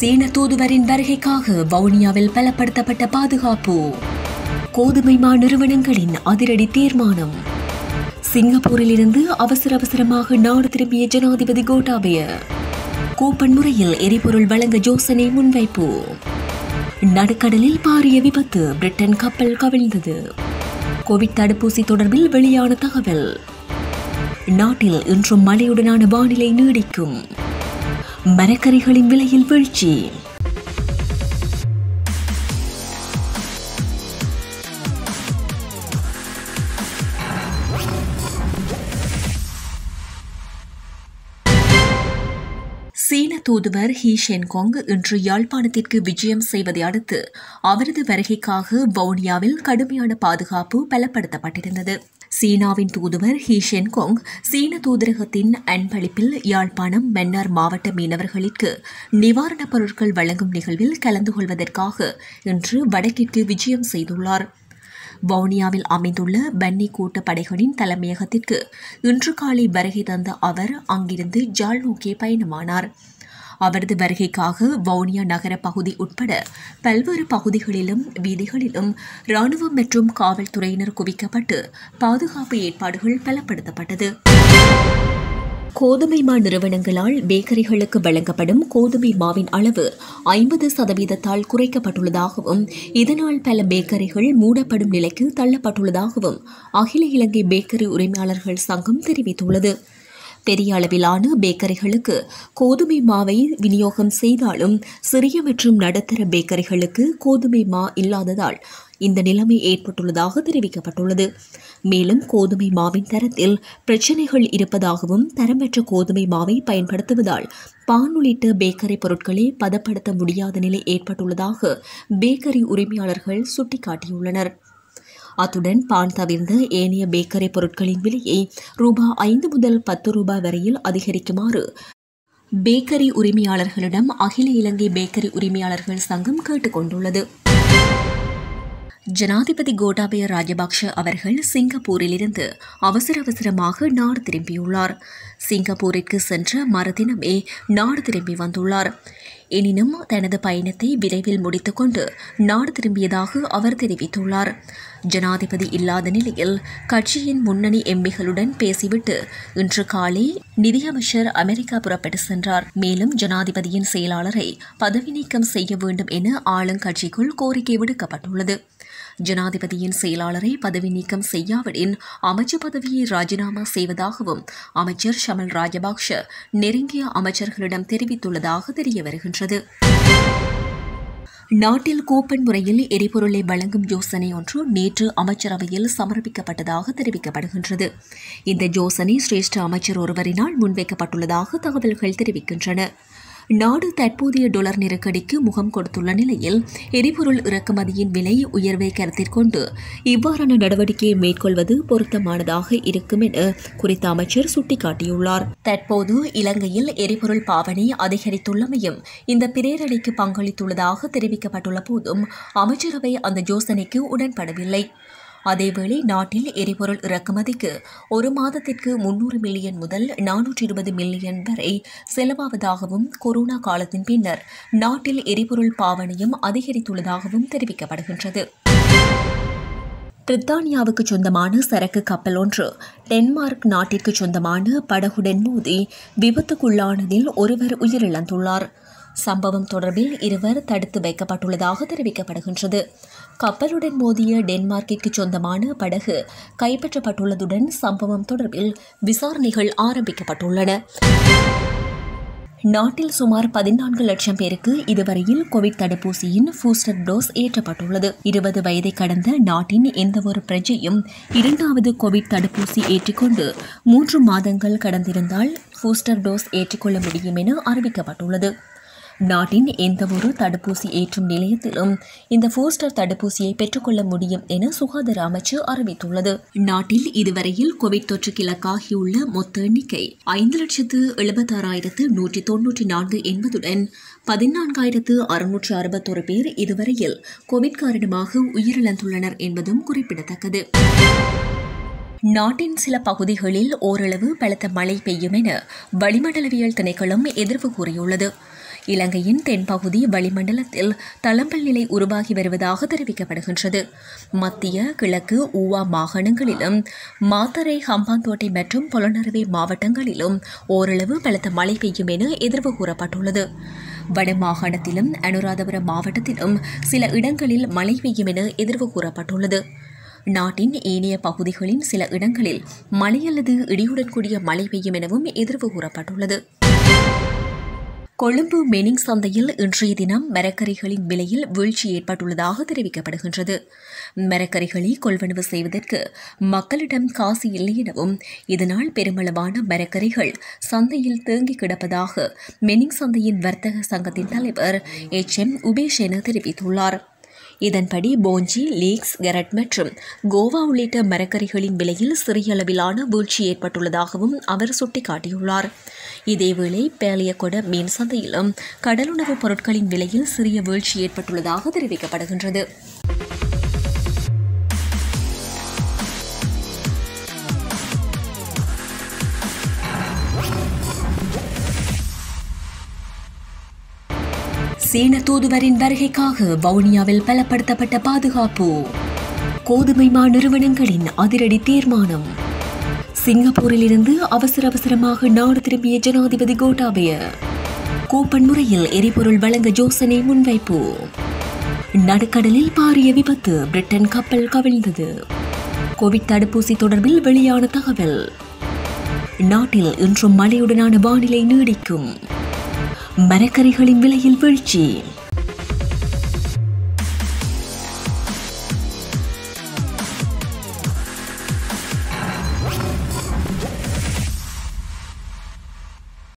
சீன தூதுவரின் வருகைக்காக வவுனியாவில் பலப்படுத்தப்பட்ட பாதுகாப்பு கோதுமை மா நிறுவனங்களின் அதிரடி தீர்மானம் சிங்கப்பூரிலிருந்து அவசர அவசரமாக நாடு திரும்பிய ஜனாதிபதி கோட்டாபய கூப்பன் முறையில் எரிபொருள் வழங்க ஜோசனை முன்வைப்பு நடுக்கடலில் பாரிய விபத்து பிரிட்டன் கப்பல் கவிழ்ந்தது கோவிட் தடுப்பூசி தொடர்பில் வெளியான தகவல் நாட்டில் இன்றும் மழையுடனான வானிலை நீடிக்கும் மரக்கறிகளின் விலையில் வீழ்ச்சி சீன தூதுவர் ஹீ ஷென்கோங் இன்று யாழ்ப்பாணத்திற்கு விஜயம் செய்வதை அடுத்து அவரது வருகைக்காக வவுனியாவில் கடுமையான பாதுகாப்பு பலப்படுத்தப்பட்டிருந்தது சீனாவின் தூதுவர் ஹீ ஷென்கோங் சீன தூதரகத்தின் அன்பளிப்பில் யாழ்ப்பாணம் மன்னார் மாவட்ட மீனவர்களுக்கு நிவாரணப் பொருட்கள் வழங்கும் நிகழ்வில் கலந்து கொள்வதற்காக இன்று வடக்கிற்கு விஜயம் செய்துள்ளார் வவுனியாவில் அமைந்துள்ள பன்னி கூட்ட படைகளின் தலைமையகத்திற்கு இன்று காலை வருகை தந்த அவர் அங்கிருந்து ஜாழ் நோக்கி பயணமானார் அவரது வருகைக்காக வவுனியா நகர பகுதி உட்பட பல்வேறு பகுதிகளிலும் வீதிகளிலும் ராணுவம் மற்றும் காவல்துறையினர் குவிக்கப்பட்டு பாதுகாப்பு ஏற்பாடுகள் பலப்படுத்தப்பட்டது கோதுமை மா நிறுவனங்களால் பேக்கரிகளுக்கு வழங்கப்படும் கோதுமை மாவின் அளவு ஐம்பது சதவீதத்தால் குறைக்கப்பட்டுள்ளதாகவும் இதனால் பல பேக்கரிகள் மூடப்படும் நிலைக்கு தள்ளப்பட்டுள்ளதாகவும் அகில இலங்கை பேக்கரி உரிமையாளர்கள் சங்கம் தெரிவித்துள்ளது பெரிய அளவிலான பேக்கரிகளுக்கு கோதுமை மாவை விநியோகம் செய்தாலும் சிறிய மற்றும் நடுத்தர பேக்கரிகளுக்கு கோதுமை மா இல்லாததால் இந்த நிலைமை ஏற்பட்டுள்ளதாக தெரிவிக்கப்பட்டுள்ளது மேலும் கோதுமை மாவின் தரத்தில் பிரச்சினைகள் இருப்பதாகவும் தரமற்ற கோதுமை மாவை பயன்படுத்துவதால் பான் உள்ளிட்ட பேக்கரி பொருட்களை பதப்படுத்த முடியாத நிலை ஏற்பட்டுள்ளதாக பேக்கரி உரிமையாளர்கள் சுட்டிக்காட்டியுள்ளனர் அத்துடன் பான் தவிர்ந்த ஏனைய பேக்கரி பொருட்களின் விலையை ரூபாய் ஐந்து முதல் பத்து ரூபாய் வரையில் அதிகரிக்குமாறு பேக்கரி உரிமையாளர்களிடம் அகில இலங்கை பேக்கரி உரிமையாளர்கள் சங்கம் கேட்டுக் கொண்டுள்ளது ஜனாதிபதி கோட்டாபய ராஜபக்ஷ அவர்கள் சிங்கப்பூரிலிருந்து அவசர அவசரமாக நாடு திரும்பியுள்ளார் சிங்கப்பூரிற்கு சென்ற மறுதினமே நாடு திரும்பி வந்துள்ளார் எனினும் தனது பயணத்தை விரைவில் முடித்துக்கொண்டு நாடு திரும்பியதாக அவர் தெரிவித்துள்ளார் ஜனாதிபதி இல்லாத நிலையில் கட்சியின் முன்னணி எம்பிகளுடன் பேசிவிட்டு இன்று காலை நிதியமைச்சர் அமெரிக்கா புறப்பட்டு சென்றார் மேலும் ஜனாதிபதியின் செயலாளரை பதவி நீக்கம் செய்ய வேண்டும் என ஆளுங்கட்சிக்குள் கோரிக்கை விடுக்கப்பட்டுள்ளது ஜனாதிபதியின் செயலாளரை பதவி நீக்கம் செய்யாவிடின் அமைச்சு பதவியை ராஜினாமா செய்வதாகவும் அமைச்சர் ஷமல் ராஜபக்ஷ நெருங்கிய அமைச்சர்களிடம் தெரிவித்துள்ளதாக தெரிய வருகின்றது நாட்டில் கூப்பன் முறையில் எரிபொருளை வழங்கும் யோசனை ஒன்று நேற்று அமைச்சரவையில் சமர்ப்பிக்கப்பட்டதாக தெரிவிக்கப்படுகின்றது இந்த யோசனை சிரேஷ்ட அமைச்சர் ஒருவரினால் முன்வைக்கப்பட்டுள்ளதாக தகவல்கள் தெரிவிக்கின்றன நாடு தற்போதைய டொலர் நெருக்கடிக்கு முகம் கொடுத்துள்ள நிலையில் எரிபொருள் இறக்குமதியின் விலை உயர்வை கருத்திற்கொண்டு இவ்வாறான நடவடிக்கையை மேற்கொள்வது பொருத்தமானதாக இருக்கும் என குறித்த அமைச்சர் சுட்டிக்காட்டியுள்ளார் தற்போது இலங்கையில் எரிபொருள் பாவனை அதிகரித்துள்ளமையும் இந்த பிரேரணைக்கு பங்களித்துள்ளதாக தெரிவிக்கப்பட்டுள்ள போதும் அமைச்சரவை அந்த யோசனைக்கு உடன்படவில்லை அதேவேளை நாட்டில் எரிபொருள் இறக்குமதிக்கு ஒரு மாதத்திற்கு முன்னூறு மில்லியன் முதல் நானூற்றி இருபது மில்லியன் வரை செலவாவதாகவும் கொரோனா காலத்தின் பின்னர் நாட்டில் எரிபொருள் பாவனையும் அதிகரித்துள்ளதாகவும் தெரிவிக்கப்படுகின்றது பிரித்தானியாவுக்கு சொந்தமான சரக்கு கப்பல் ஒன்று டென்மார்க் நாட்டிற்கு சொந்தமான படகுடன் மோதி விபத்துக்குள்ளானதில் ஒருவர் உயிரிழந்துள்ளார் சம்பவம் தொடர்பில் இருவர் தடுத்து வைக்கப்பட்டுள்ளதாக தெரிவிக்கப்படுகின்றது கப்பலுடன் மோதிய டென்மார்க்கிற்கு சொந்தமான படகு கைப்பற்றப்பட்டுள்ளதுடன் சம்பவம் தொடர்பில் விசாரணைகள் ஆரம்பிக்கப்பட்டுள்ளன நாட்டில் சுமார் பதினான்கு லட்சம் பேருக்கு இதுவரையில் கோவிட் தடுப்பூசியின் பூஸ்டர் டோஸ் ஏற்றப்பட்டுள்ளது இருபது வயதை கடந்த நாட்டின் எந்தவொரு பிரஜையும் இரண்டாவது கோவிட் தடுப்பூசி ஏற்றிக்கொண்டு மூன்று மாதங்கள் கடந்திருந்தால் பூஸ்டர் டோஸ் ஏற்றிக்கொள்ள முடியும் என அறிவிக்கப்பட்டுள்ளது நாட்டின் எந்தவொரு தடுப்பூசி ஏற்றும் நிலையத்திலும் இந்த பூஸ்டர் தடுப்பூசியை பெற்றுக்கொள்ள முடியும் என சுகாதார அமைச்சு அறிவித்துள்ளது நாட்டில் இதுவரையில் கோவிட் தொற்றுக்கு இலக்காகியுள்ள மொத்த எண்ணிக்கை ஐந்து லட்சத்து எழுபத்தாறாயிரத்து நூற்றி தொன்னூற்றி நான்கு என்பதுடன் பதினான்காயிரத்து அறுநூற்று அறுபத்தொரு பேர் இதுவரையில் கோவிட் காரணமாக உயிரிழந்துள்ளனர் என்பதும் குறிப்பிடத்தக்கது நாட்டின் சில பகுதிகளில் ஓரளவு பலத்த மழை பெய்யும் என வளிமண்டலவியல் திணைக்களம் எதிர்ப்பு கூறியுள்ளது இலங்கையின் தென்பகுதி வளிமண்டலத்தில் தளம்பல் நிலை உருவாகி வருவதாக தெரிவிக்கப்படுகின்றது மத்திய கிழக்கு ஊவா மாகாணங்களிலும் மாத்தறை ஹம்பாந்தோட்டை மற்றும் புலனறுவை மாவட்டங்களிலும் ஓரளவு பலத்த மழை பெய்யும் என எதிர்வு கூறப்பட்டுள்ளது வட மாகாணத்திலும் அனுராதபுரம் மாவட்டத்திலும் சில இடங்களில் மழை பெய்யும் என எதிர்வு கூறப்பட்டுள்ளது நாட்டின் ஏனைய பகுதிகளின் சில இடங்களில் மழை அல்லது இடியுடன் கூடிய மழை பெய்யும் எனவும் எதிர்வு கூறப்பட்டுள்ளது கொழும்பு மெனிங் சந்தையில் இன்றைய தினம் மரக்கறிகளின் விலையில் வீழ்ச்சி ஏற்பட்டுள்ளதாக தெரிவிக்கப்படுகின்றது மரக்கறிகளை கொள்வனவு செய்வதற்கு மக்களிடம் காசு இல்லை எனவும் இதனால் பெருமளவான மரக்கறிகள் சந்தையில் தேங்கி கிடப்பதாக மெனிங் சந்தையின் வர்த்தக சங்கத்தின் தலைவர் எச் எம் உபேஷ் என தெரிவித்துள்ளார் இதன்படி போஞ்சி லீக்ஸ் கெரட் மற்றும் கோவா உள்ளிட்ட மரக்கறிகளின் விலையில் சிறிய அளவிலான வீழ்ச்சி ஏற்பட்டுள்ளதாகவும் அவர் சுட்டிக்காட்டியுள்ளார் இதேவேளை பேலியகொட மீன் சந்தையிலும் கடலுணவுப் பொருட்களின் விலையில் சிறிய வீழ்ச்சி ஏற்பட்டுள்ளதாக தெரிவிக்கப்படுகின்றது சீன தூதுவரின் வருகைக்காக வவுனியாவில் பலப்படுத்தப்பட்ட பாதுகாப்பு கோதுமை மா நிறுவனங்களின் அதிரடி தீர்மானம் சிங்கப்பூரில் இருந்து அவசர அவசரமாக நாடு திரும்பிய ஜனாதிபதி கோட்டாபய கூப்பன் முறையில் எரிபொருள் வழங்க ஜோசனை முன்வைப்பு நடுக்கடலில் பாரிய விபத்து பிரிட்டன் கப்பல் கவிழ்ந்தது கோவிட் தடுப்பூசி தொடர்பில் வெளியான தகவல் நாட்டில் இன்றும் மழையுடனான வானிலை நீடிக்கும் மரக்கறிகளின் விலையில் வீழ்ச்சி